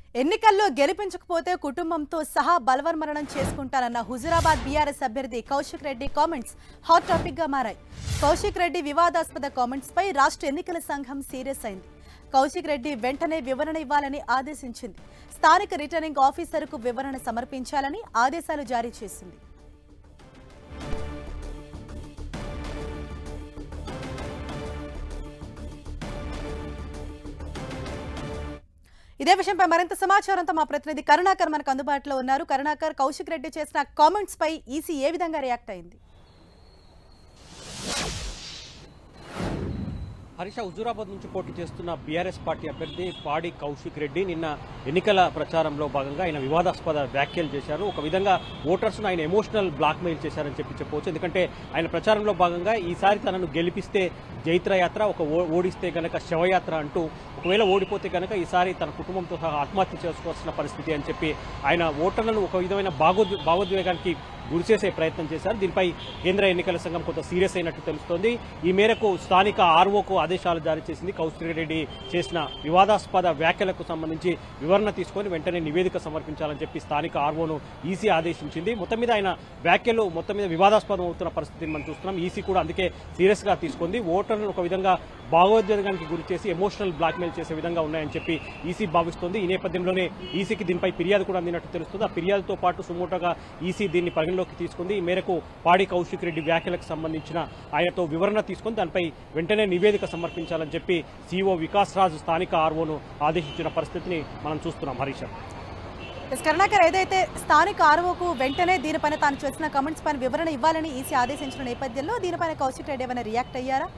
ఎన్నికల్లో గెలిపించకపోతే కుటుంబంతో సహా బలవన్మరణం చేసుకుంటానన్న హుజురాబాద్ బీఆర్ఎస్ అభ్యర్థి Kaushik Reddy comments hot topic గా మారాయి కౌశిక్ రెడ్డి వివాదాస్పద కామెంట్స్ పై రాష్ట్ర ఎన్నికల సంఘం సీరియస్ అయింది కౌశిక్ రెడ్డి వెంటనే వివరణ ఇవ్వాలని ఆదేశించింది స్థానిక రిటర్నింగ్ ఆఫీసర్కు వివరణ సమర్పించాలని ఆదేశాలు జారీ చేసింది ఇదే విషయంపై మరింత సమాచారంతో మా ప్రతినిధి కరుణాకర్ మనకు అందుబాటులో ఉన్నారు కరుణాకర్ కౌశిక్ రెడ్డి చేసిన కామెంట్స్ పై ఈసీ ఏ విధంగా రియాక్ట్ అయింది హరీష హుజూరాబాద్ నుంచి పోటీ చేస్తున్న బీఆర్ఎస్ పార్టీ అభ్యర్థి పాడి కౌశిక్ రెడ్డి నిన్న ఎన్నికల ప్రచారంలో భాగంగా ఆయన వివాదాస్పద వ్యాఖ్యలు చేశారు ఒక విధంగా ఓటర్స్ను ఆయన ఎమోషనల్ బ్లాక్మెయిల్ చేశారని చెప్పి చెప్పవచ్చు ఎందుకంటే ఆయన ప్రచారంలో భాగంగా ఈసారి తనను గెలిపిస్తే జైత్రయాత్ర ఒక ఓ- ఓడిస్తే గనక శవయాత్ర అంటూ ఒకవేళ ఓడిపోతే కనుక ఈసారి తన కుటుంబంతో సహా ఆత్మహత్య చేసుకోవాల్సిన పరిస్థితి అని చెప్పి ఆయన ఓటర్లను ఒక విధమైన భావోద్వే భావోద్వేగానికి గురిచేసే ప్రయత్నం చేశారు దీనిపై కేంద్ర ఎన్నికల సంఘం కొంత సీరియస్ అయినట్టు తెలుస్తోంది ఈ మేరకు స్థానిక ఆర్ఓకు ఆదేశాలు జారీ చేసింది కౌశిక్ రెడ్డి చేసిన వివాదాస్పద వ్యాఖ్యలకు సంబంధించి వివరణ తీసుకొని వెంటనే నివేదిక సమర్పించాలని చెప్పి స్థానిక ఆర్ఓను ఈసీ ఆదేశించింది మొత్తం మీద ఆయన వ్యాఖ్యలు మొత్తం మీద వివాదాస్పదం అవుతున్న పరిస్థితిని మనం చూస్తున్నాం ఈసీ కూడా అందుకే సీరియస్ గా తీసుకుంది ఓటర్లను ఒక విధంగా భావోద్వేగానికి గురి చేసి ఎమోషనల్ బ్లాక్మెయిల్ చేసే విధంగా ఉన్నాయని చెప్పి ఈసీ భావిస్తోంది ఈ నేపథ్యంలోనే ఈసీకి దీనిపై ఫిర్యాదు కూడా అందినట్టు తెలుస్తుంది ఆ ఫిర్యాదుతో పాటు సుమోటోగా ఈసీ దీన్ని పరిగణలోకి తీసుకుంది ఈ మేరకు పాడి కౌశిక్ రెడ్డి వ్యాఖ్యలకు సంబంధించిన ఆయనతో వివరణ తీసుకుని దానిపై వెంటనే నివేదిక సమర్పించాలని చెప్పి సీఓ వికాస్ రాజు స్థానిక ఆర్ఓను ఆదేశించిన పరిస్థితిని మనం చూస్తున్నాం హరీష్ ఎస్ కరుణాకర్ ఏదైతే స్థానిక ఆర్ఓకు వెంటనే దీనిపైన తాను చేసిన కమెంట్స్ పైన వివరణ ఇవ్వాలని ఈసీ ఆదేశించిన నేపథ్యంలో దీనిపైన కౌశిక్ రెడ్డి ఏమైనా రియాక్ట్ అయ్యారా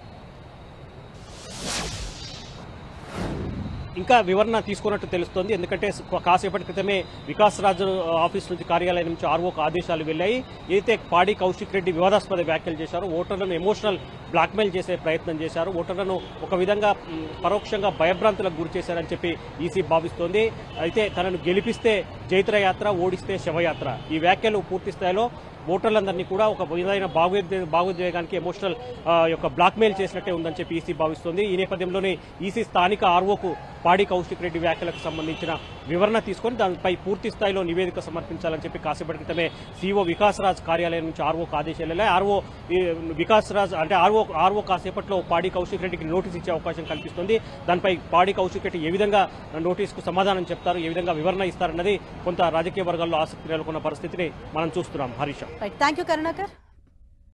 ఇంకా వివరణ తీసుకున్నట్టు తెలుస్తోంది ఎందుకంటే కాసేపటి క్రితమే వికాస్ రాజు ఆఫీస్ నుంచి కార్యాలయం నుంచి ఆర్ఓకు ఆదేశాలు వెళ్ళాయి ఏదైతే పాడి కౌశిక్ రెడ్డి వివాదాస్పద వ్యాఖ్యలు చేశారో ఓటర్లను ఎమోషనల్ బ్లాక్మెయిల్ చేసే ప్రయత్నం చేశారు ఓటర్లను ఒక విధంగా మ్, పరోక్షంగా భయభ్రాంతులకు గురి చేశారని చెప్పి ఈసీ భావిస్తోంది అయితే తనను గెలిపిస్తే జైత్రయాత్ర ఓడిస్తే శవయాత్ర ఈ వ్యాఖ్యలు పూర్తి స్థాయిలో ఓటర్లందరినీ కూడా ఒక విధమైన భావోద్వే భావోద్వేగానికి ఎమోషనల్ ఆ, యొక్క బ్లాక్మెయిల్ చేసినట్టే ఉందని చెప్పి ఈసీ భావిస్తోంది ఈ నేపథ్యంలోనే ఈసీ స్థానిక ఆర్ఓకు పాడి కౌశిక్ రెడ్డి వ్యాఖ్యలకు సంబంధించిన వివరణ తీసుకొని దానిపై పూర్తి స్థాయిలో నివేదిక సమర్పించాలని చెప్పి కాసేపటి క్రితమే సీఓ వికాస్ రాజ్ కార్యాలయం నుంచి ఆర్ఓకు ఆదేశాలు వెళ్ళాయి ఆర్ఓ ఈ వికాస్ రాజ్ అంటే ఆర్ఓ ఆర్ఓ కాసేపట్లో పాడి కౌశిక్ రెడ్డికి నోటీస్ ఇచ్చే అవకాశం కల్పిస్తుంది దానిపై పాడి కౌశిక్ రెడ్డి ఏ విధంగా నోటీస్కు సమాధానం చెప్తారు ఏ విధంగా వివరణ ఇస్తారన్నది కొంత రాజకీయ వర్గాల్లో ఆసక్తి నెలకొన్న పరిస్థితిని మనం చూస్తున్నాం Harish right thank you Karunakar